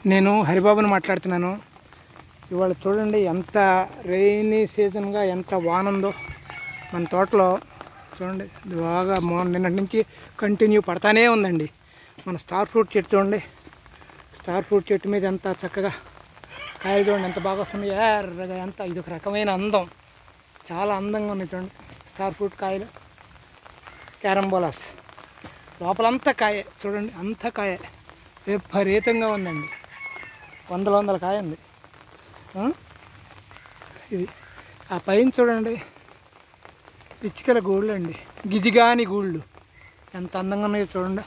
నేను హరిబాబుని మాట్లాడుతున్నాను ఇవాళ చూడండి ఎంత రెయినీ సీజన్గా ఎంత వాన ఉందో మన తోటలో చూడండి ఇది బాగా మో- నిన్నటి నుంచి కంటిన్యూ పడతానే ఉందండి మన స్టార్ ఫ్రూట్ చెట్టు చూడండి స్టార్ ఫ్రూట్ చెట్టు మీద ఎంత చక్కగా కాయలు చూడండి ఎంత బాగా వస్తుంది ఎర్రగా ఎంత ఇది ఒక రకమైన అందం చాలా అందంగా ఉన్నాయి చూడండి స్టార్ ఫ్రూట్ కాయలు క్యారంబోలాస్ లోపలంతా కాయ చూడండి అంతా కాయ విపరీతంగా ఉందండి వందల వందల కాయ ఉంది ఆ? ఇది ఆ పైన చూడండి పిచ్చికల గూళ్ళు అండి గిజిగాని గూళ్ళు ఎంత అందంగా ఉన్నాయో చూడండి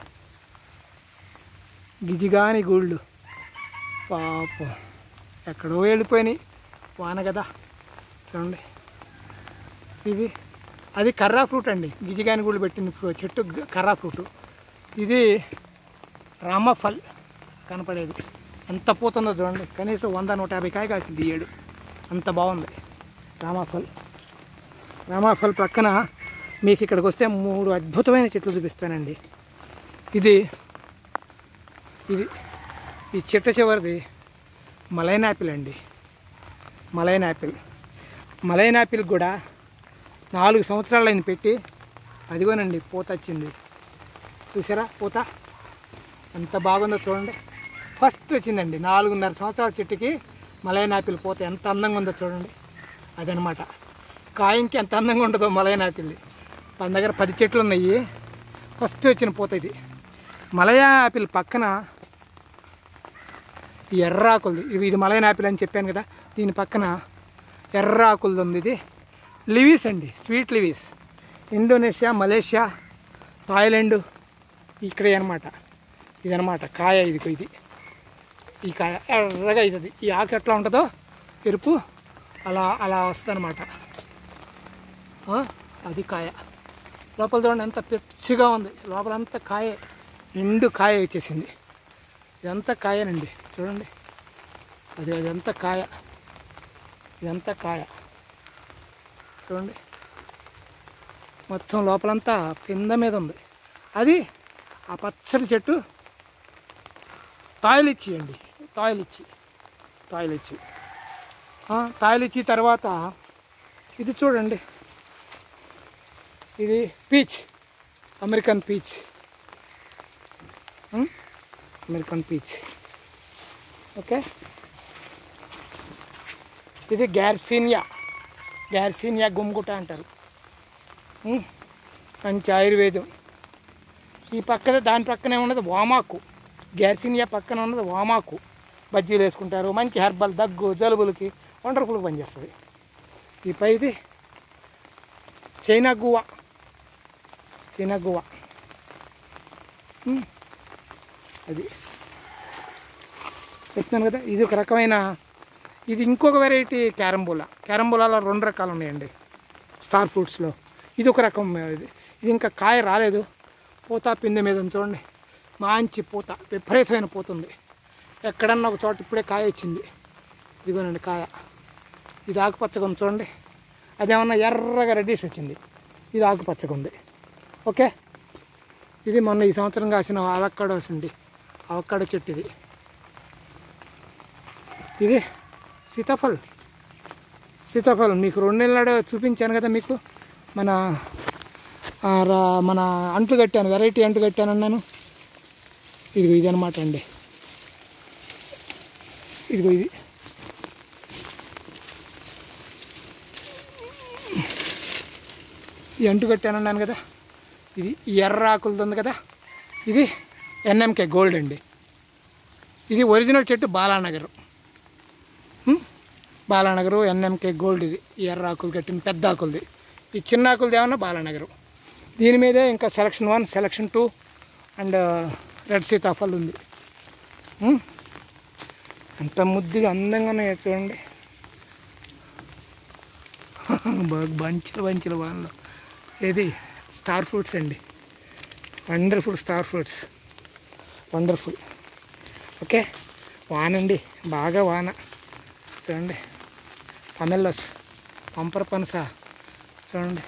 గిజిగాని గూళ్ళు పాపం ఎక్కడో వెళ్ళిపోయినాయి వాన కదా చూడండి ఇది అది కర్రా ఫ్రూట్ అండి గిజిగాని గూళ్ళు పెట్టింది ఫ్రూ- చెట్టు గ- కర్రా ఫ్రూట్ ఇది రామఫల్ కనపడేది ఎంత పూతుందో చూడండి కనీసం వంద నూట యాభై కాయ కాసింది ఈ ఏడు అంత బాగుంది రామాఫల్ రామాఫల్ పక్కన మీకు ఇక్కడికి వస్తే మూడు అద్భుతమైన చెట్లు చూపిస్తానండి ఇది ఇది ఈ చిట్ట చివరిది మలైన్ యాపిల్ అండి మలైన్ యాపిల్ మలైన్ యాపిల్ కూడా నాలుగు సంవత్సరాలు అయింది పెట్టి అదిగోనండి పూత వచ్చింది చూసారా పూత ఎంత బాగుందో చూడండి ఫస్ట్ వచ్చిందండి నాలుగున్నర సంవత్సరాల చెట్టుకి మలైన్ యాపిల్ పూత ఎంత అందంగా ఉందో చూడండి అదనమాట కాయంకి ఎంత అందంగా ఉంటుందో మలైన్ యాపిల్ మన దగ్గర పది చెట్లు ఉన్నాయి ఫస్ట్ వచ్చిన పూత ఇది మలయా యాపిల్ పక్కన ఈ ఎర్ర ఆకులది ఇది ఇది మలైన్ యాపిల్ అని చెప్పాను కదా దీని పక్కన ఎర్ర ఆకులది ఉంది ఇది లివీస్ అండి స్వీట్ లివీస్ ఇండోనేషియా మలేషియా థాయిలాండ్ ఇక్కడే అనమాట ఇదనమాట కాయ ఇది ఇది ఈ కాయ ఎర్రగా ఇది ఈ ఆకు ఎట్లా ఉంటుందో ఎరుపు అలా అలా వస్తుంది అనమాట అది కాయ లోపల చూడండి ఎంత పిచ్చిగా ఉంది లోపలంతా కాయ నిండు కాయ వచ్చేసింది ఇదంతా కాయనండి చూడండి అది అదంతా కాయ ఇదంతా కాయ చూడండి మొత్తం లోపలంతా కింద మీద ఉంది అది ఆ పచ్చడి చెట్టు తాయిలిచ్చి అండి తాయిలిచ్చి తాయిలిచ్చి ఆ, తాయిలిచ్చి తర్వాత ఇది చూడండి ఇది peach American peach um? American peach okay ఇది గ్యార్సినియా గ్యార్సినియా గుమ్గుట అంటారు ఉం? మంచి ఆయుర్వేదం ఈ పక్కన దాని పక్కనే ఉన్నది వామాకు గ్యార్సినియా పక్కన ఉన్నది వామాకు బజ్జీలు వేసుకుంటారు మంచి హెర్బల్ దగ్గు జలుబులకి వండర్ఫుల్గా పనిచేస్తుంది ఈ పైది చైనా గువ్వ చైనా గువ్వ ఉమ్. అది చెప్తున్నాను కదా ఇది ఒక రకమైన ఇది ఇంకొక వెరైటీ క్యారంబోలా క్యారంబోలాలో రెండు రకాలు ఉన్నాయండి స్టార్ ఫ్రూట్స్లో ఇది ఒక రకం ఇది ఇది ఇంకా కాయ రాలేదు పూత పిందె మీద ఉంది చూడండి మంచి పూత విపరీతమైన పూత ఉంది ఎక్కడన్నా ఒక చోట ఇప్పుడే కాయ వచ్చింది ఇదిగోనండి కాయ ఇది ఆకుపచ్చగా ఉంది చూడండి అదేమన్నా ఎర్రగా రెడ్డిష్ వచ్చింది ఇది ఆకుపచ్చగా ఉంది ఓకే ఇది మొన్న ఈ సంవత్సరం కాసిన అవకాడోస్ అండి అవకాడో చెట్టు ఇది ఇది సీతాఫల్ సీతాఫలం మీకు రెండు నెలల నాడు చూపించాను కదా మీకు మన ఆ, రా- మన అంట్లు కట్టాను వెరైటీ అంట్లు కట్టాను అన్నాను ఇదిగో ఇది అనమాట అండి ఇదిగో ఇది ఈ అంటు కట్టానన్నాను కదా ఇది ఈ ఎర్ర ఆకులది ఉంది కదా ఇది ఎన్ఎంకే గోల్డ్ అండి ఇది ఒరిజినల్ చెట్టు బాలానగర్ హ్మ్? బాలానగరు ఎన్ఎంకే గోల్డ్ ఇది ఈ ఎర్ర ఆకులు కట్టిన పెద్ద ఆకులది ఈ చిన్న ఆకులది ఏమన్నా బాలానగరు దీని మీదే ఇంకా selection one selection two and red సీతాఫల్ ఉంది హ్మ్? ఎంత ముద్దుగా అందంగా ఉన్నాయి చూడండి బాగా బంచులు బంచులు వానలు ఇది స్టార్ ఫ్రూట్స్ అండి wonderful star fruits wonderful okay వాన అండి బాగా వాన చూడండి పమెల్లోస్ పంపర పనస చూడండి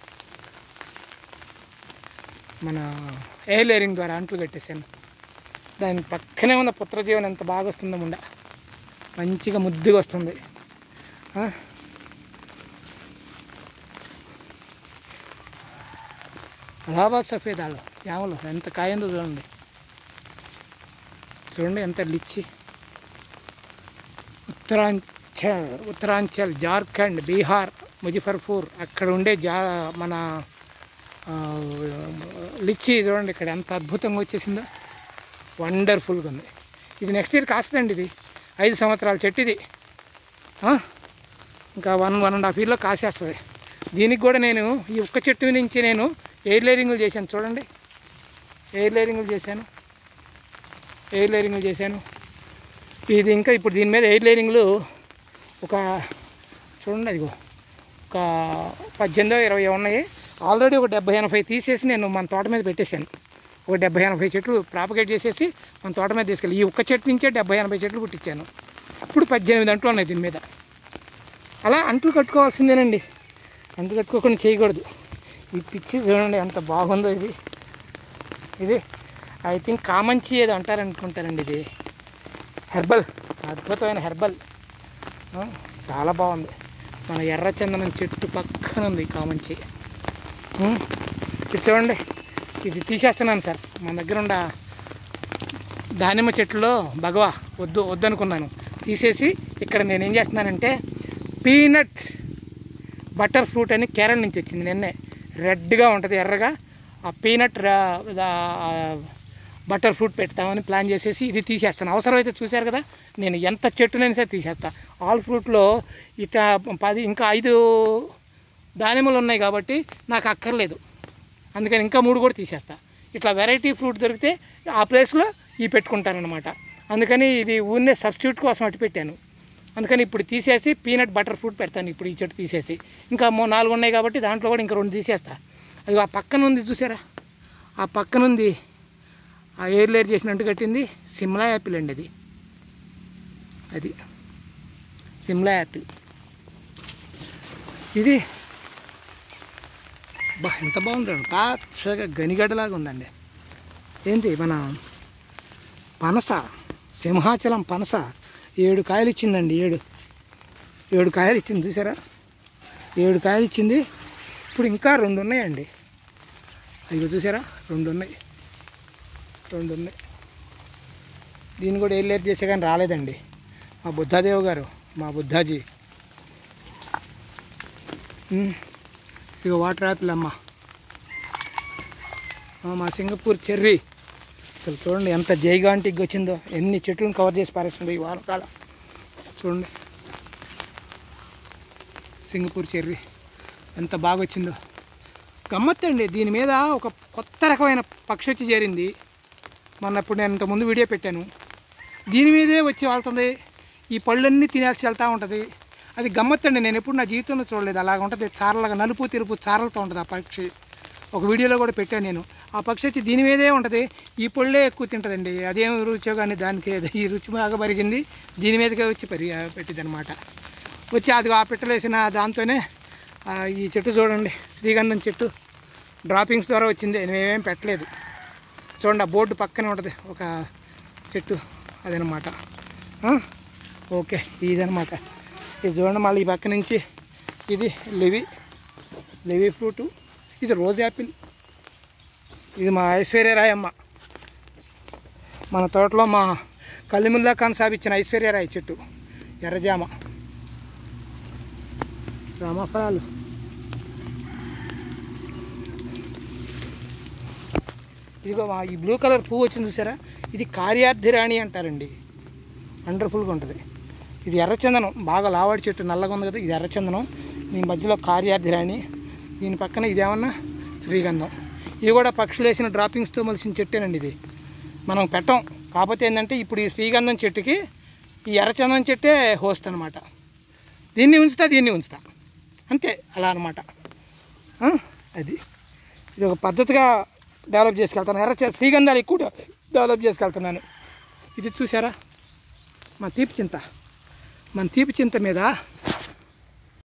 మన ఎయిర్ లేరింగ్ ద్వారా అంట్లు కట్టేశాను దాని పక్కనే ఉన్న పుత్రజీవనం ఎంత బాగా వస్తుందో ముండ మంచిగా ముద్దుగా వస్తుంది ఆ? అలహాబాద్ సఫేదాలు జామలు ఎంత కాయందో చూడండి చూడండి ఎంత లిచ్చి ఉత్తరాంచల్ ఉత్తరాంచల్ జార్ఖండ్ బీహార్ ముజఫర్పూర్ అక్కడ ఉండే జా మన ఆ, లిచ్చి చూడండి ఇక్కడ ఎంత అద్భుతంగా వచ్చేసిందో వండర్ఫుల్గా ఉంది ఇది నెక్స్ట్ ఇయర్ కాస్తుందండి ఇది ఐదు సంవత్సరాల చెట్టు ఇది ఆ? ఇంకా వన్ వన్ అండ్ హాఫ్ ఇయర్లో కాసేస్తుంది దీనికి కూడా నేను ఈ ఒక్క చెట్టు నుంచి నేను ఎయిర్ లేరింగులు చేశాను చూడండి ఎయిర్ లేరింగులు చేశాను ఎయిర్ లేరింగులు చేశాను ఇది ఇంకా ఇప్పుడు దీని మీద ఎయిర్ లేరింగ్లు ఒక చూడండి అదిగో ఒక పద్దెనిమిదో ఇరవై ఉన్నాయి ఆల్రెడీ ఒక డెబ్బై ఎనభై తీసేసి నేను మన తోట మీద పెట్టేశాను ఒక డెబ్బై ఎనభై చెట్లు ప్రాపగేట్ చేసేసి మన తోట మీద తీసుకెళ్ళి ఈ ఒక్క చెట్టు నుంచే డెబ్బై ఎనభై చెట్లు పుట్టించాను ఇప్పుడు పద్దెనిమిది అంట్లు ఉన్నాయి దీని మీద అలా అంట్లు కట్టుకోవాల్సిందేనండి అంట్లు కట్టుకోకుండా చేయకూడదు ఈ పిచ్చి చూడండి ఎంత బాగుందో ఇది ఇది ఐ థింక్ కామంచి ఏదో అంటారనుకుంటారండి ఇది హెర్బల్ అద్భుతమైన హెర్బల్ ఆ, చాలా బాగుంది మన ఎర్రచందనం చెట్టు పక్కన ఉంది ఈ కామంచి ఉం, ఇది చూడండి ఇది తీసేస్తున్నాను సార్ మన దగ్గర ఉన్న దానిమ్మ చెట్టులో భగవా వద్దు వద్దనుకున్నాను తీసేసి ఇక్కడ నేను ఏం చేస్తున్నానంటే పీనట్ బటర్ ఫ్రూట్ అని కేరళ నుంచి వచ్చింది నిన్నే రెడ్గా ఉంటుంది ఎర్రగా ఆ పీనట్ బటర్ ఫ్రూట్ పెడతామని ప్లాన్ చేసేసి ఇది తీసేస్తాను అవసరమైతే చూశారు కదా నేను ఎంత చెట్టునైనా సరే తీసేస్తా ఆల్ ఫ్రూట్లో ఇట్లా పది ఇంకా ఐదు దానిమ్మలు ఉన్నాయి కాబట్టి నాకు అక్కర్లేదు అందుకని ఇంకా మూడు కూడా తీసేస్తా ఇట్లా వెరైటీ ఫ్రూట్ దొరికితే ఆ ప్లేస్లో ఈ పెట్టుకుంటానమాట అందుకని ఇది ఊరినే సబ్స్టిట్యూట్ కోసం అటు పెట్టాను అందుకని ఇప్పుడు తీసేసి పీనట్ బటర్ ఫ్రూట్ పెడతాను ఇప్పుడు ఈ చెట్టు తీసేసి ఇంకా మూ నాలుగు ఉన్నాయి కాబట్టి దాంట్లో కూడా ఇంకా రెండు తీసేస్తా అది ఆ పక్కన ఉంది చూసారా ఆ పక్కన ఉంది ఆ ఎయిర్ లేర్ చేసినట్టు కట్టింది సిమ్లా యాపిల్ అండి అది అది సిమ్లా యాపిల్ ఇది బా ఎంత బాగుందండి పచ్చగా గనిగడ్డలాగా ఉందండి ఏంటి మన పనస సింహాచలం పనస ఏడు కాయలు ఇచ్చిందండి ఏడు ఏడు కాయలు ఇచ్చింది చూసారా ఏడు కాయలు ఇచ్చింది ఇప్పుడు ఇంకా రెండు ఉన్నాయండి అదిగో చూసారా రెండు ఉన్నాయి రెండు ఉన్నాయి దీన్ని కూడా ఏళ్ళేరు చేసే కానీ రాలేదండి మా బుద్ధాదేవ్ గారు మా బుద్ధాజీ ఉమ్. ఇక వాటర్ యాపిల్ అమ్మ ఆ, మా సింగపూర్ చెర్రీ అసలు చూడండి ఎంత జైగాంటిక్ వచ్చిందో ఎన్ని చెట్లను కవర్ చేసి పారేస్తుందో ఈ వానకాలం చూడండి సింగపూర్ చెర్రీ ఎంత బాగా వచ్చిందో గమ్మత్తండి దీని మీద ఒక కొత్త రకమైన పక్షి వచ్చి చేరింది మొన్న ఇప్పుడు నేను ఇంతకుముందు వీడియో పెట్టాను దీని మీదే వచ్చి వెళ్తుంది ఈ పళ్ళన్నీ తినేసి వెళ్తూ ఉంటుంది అది గమ్మత్తండి నేను ఎప్పుడు నా జీవితంలో చూడలేదు అలాగ ఉంటుంది చారలాగా నలుపు తెలుపు చారలతో ఉంటుంది ఆ పక్షి ఒక వీడియోలో కూడా పెట్టాను నేను ఆ పక్షి వచ్చి దీని మీదే ఉంటుంది ఈ పళ్ళే ఎక్కువ తింటుందండి అదేం రుచో కానీ దానికి ఏదో ఈ రుచి బాగా పెరిగింది దీని మీదకే వచ్చి పెరిగి పెట్టింది అనమాట వచ్చి అది ఆ పెట్టలేసిన దాంతోనే ఆ, ఈ చెట్టు చూడండి శ్రీగంధం చెట్టు డ్రాపింగ్స్ ద్వారా వచ్చింది మేమేం పెట్టలేదు చూడండి ఆ బోర్డు పక్కనే ఉంటుంది ఒక చెట్టు అదనమాట ఆ? ఓకే ఇదనమాట ఇది చూడండి మళ్ళీ ఈ పక్క నుంచి ఇది లివి లివి ఫ్రూటు ఇది రోజ్ యాపిల్ ఇది మా ఐశ్వర్యరాయమ్మ మన తోటలో మా కలిముల్లా ఖాన్ సాబ్ ఇచ్చిన ఐశ్వర్యరాయ్ చెట్టు ఎర్రజామ రామఫలాలు ఇదిగో మా ఈ బ్లూ కలర్ పువ్వు వచ్చింది చూసారా ఇది కార్యార్థిరాణి అంటారండి వండర్ఫుల్గా ఉంటుంది ఇది ఎర్రచందనం బాగా లావాడి చెట్టు నల్లగా ఉంది కదా ఇది ఎర్రచందనం దీని మధ్యలో కార్యార్థిరాణి దీని పక్కన ఇదేమన్నా శ్రీగంధం ఇది కూడా పక్షులు వేసిన డ్రాపింగ్స్తో మలిసిన చెట్టేనండి ఇది మనం పెట్టం కాకపోతే ఏంటంటే ఇప్పుడు ఈ శ్రీగంధం చెట్టుకి ఈ ఎర్రచందనం చెట్టే హోస్ట్ అనమాట దీన్ని ఉంచుతా దీన్ని ఉంచుతా అంతే అలా అనమాట అది ఇది ఒక పద్ధతిగా డెవలప్ చేసుకెళ్తాను ఎర్ర చ- శ్రీగంధాలు ఎక్కువ డెవలప్ చేసుకెళ్తున్నాను ఇది చూసారా మా తీపి చింత మన తీపి చింత మీద